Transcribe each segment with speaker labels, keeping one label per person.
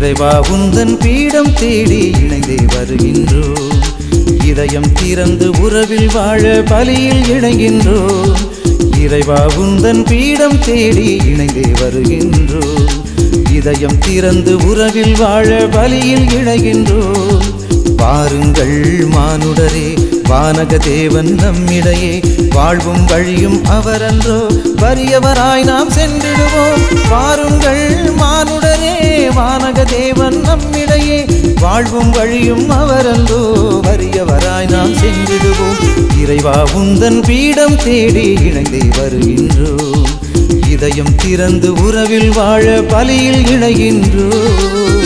Speaker 1: இறைவா உந்தன் பீடம் தேடி இணைந்தே வருகின்றோம் இதயம் திறந்து உறவில் வாழ பலியில் இணைகின்றோம் இறைவா உந்தன் பீடம் தேடி இணைந்தே வருகின்றோம் இதயம் திறந்து உறவில் வாழ பலியில் இணைகின்றோம் பாருங்கள் மானுடரே வானக தேவன் நம்மிடையே வாழ்வும் வழியும் அவரன்றோ வறியவராய் நாம் சென்றிடுவோம் பாருங்கள் மானுடரே வானக தேவன் நம்மிடையே வாழ்வும் வழியும் அவரன்றோ வறியவராய் நாம் சென்றிடுவோம் இறைவா உந்தன் பீடம் தேடி இணைந்தே வருகின்றோம் இதயம் திறந்து உறவில் வாழ பலியில் இணைகின்றோம்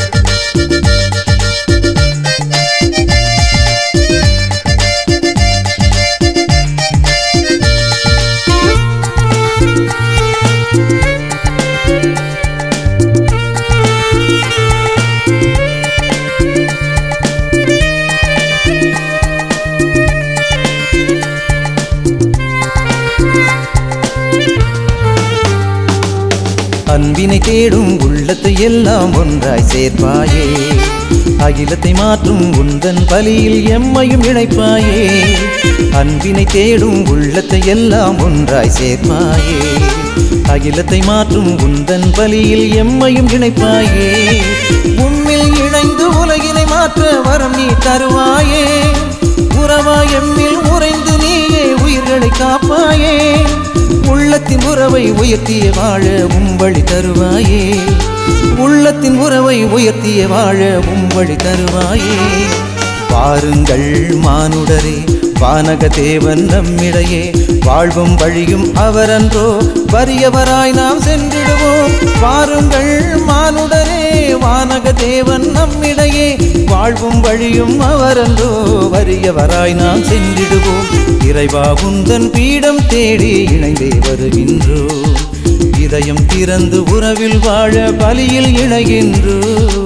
Speaker 1: அன்பினை தேடும் உள்ளத்தை எல்லாம் ஒன்றாய் சேர்ப்பாயே அகிலத்தை மாற்றும் உந்தன் பலியில் எம்மையும் இணைப்பாயே அன்பினை தேடும் உள்ளத்தை எல்லாம் ஒன்றாய் சேர்ப்பாயே அகிலத்தை மாற்றும் உந்தன் பலியில் எம்மையும் இணைப்பாயே உம்மில் இணைந்து உலகினை மாற்ற வரம் நீ தருவாயே உறவா எம்மில் உறைந்து நீயே உயிர்களை காப்பாயே உள்ளத்தின் உறவை உயர்த்திய வாழ உம்பழி தருவாயே உள்ளத்தின் உறவை உயர்த்திய வாழ உம்பழி தருவாயே பாருங்கள் மானுடரே வானக தேவன் நம்மிடையே வாழ்வும் வழியும் அவரன்றோ வறியவராய் நாம் சென்றிடுவோம் பாருங்கள் மானுடரே வானக தேவன் நம்மிடையே வாழ்வும் வழியும் அவரன்றோ வறியவராய் நாம் சென்றிடுவோம் இறைவா உந்தன் பீடம் தேடி இணைந்தே வருகின்றோம் இதயம் திறந்து உறவில் வாழ பலியில் இணைகின்றோம்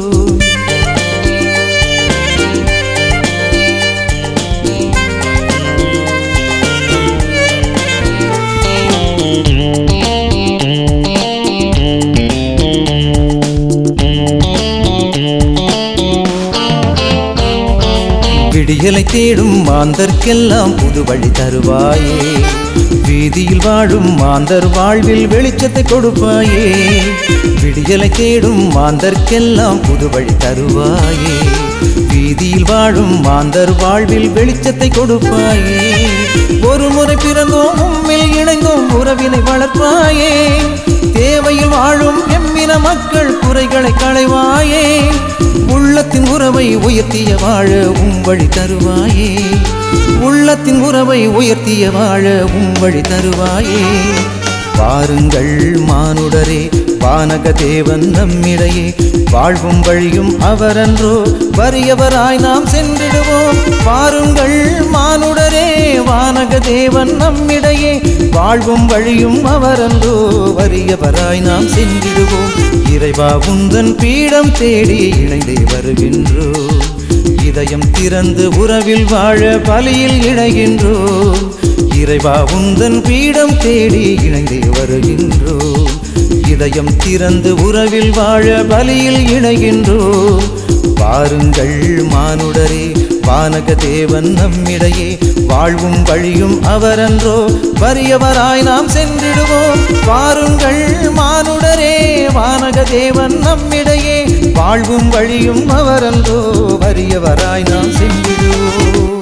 Speaker 1: விடியலை தேடும் மாந்தர்க்கெல்லாம் புது வழி தருவாயே வீதியில் வாழும் மாந்தர் வாழ்வில் வெளிச்சத்தை கொடுப்பாயே விடியலை தேடும் மாந்தர்க்கெல்லாம் புது வழி தருவாயே வீதியில் வாழும் மாந்தர் வாழ்வில் வெளிச்சத்தை கொடுப்பாயே ஒரு முறை பிறந்தோம் உம்மில் இணைந்தோம் உறவினை வளர்ப்பாயே தேவையில் வாழும் எம்மின மக்கள் குறைகளை களைவாயே உள்ளத்தின் உறவை உயர்த்திய வாழ உம் வழி தருவாயே உள்ளத்தின் உறவை உயர்த்திய வாழ உம் வழி தருவாயே பாருங்கள் மானுடரே வானக தேவன் நம்மிடையே வாழ்வும் வழியும் அவரன்றோ வறியவராய் நாம் சென்றிடுவோம் பாருங்கள் மானுடரே வானக தேவன் நம்மிடையே வாழ்வும் வழியும் அவரன்றோ வறியவராய் நாம் சென்றிடுவோம் இறைவா உந்தன் பீடம் தேடி இணைந்தே வருகின்றோம் இதயம் திறந்து உறவில் வாழ பலியில் இணைகின்றோம் இறைவா உந்தன் பீடம் தேடி இணைந்தே வருகின்றோம் இதயம் திறந்து உறவில் வாழ பலியில் இணைகின்றோம் பாருங்கள் மானுடரே வானக தேவன் நம்மிடையே வாழ்வும் வழியும் அவரன்றோ வறியவராய் நாம் சென்றிடுவோம் பாருங்கள் மானுடரே வானக தேவன் நம்மிடையே வாழ்வும் வழியும் அவரன்றோ வறியவராய் நாம் சென்றிடுவோம்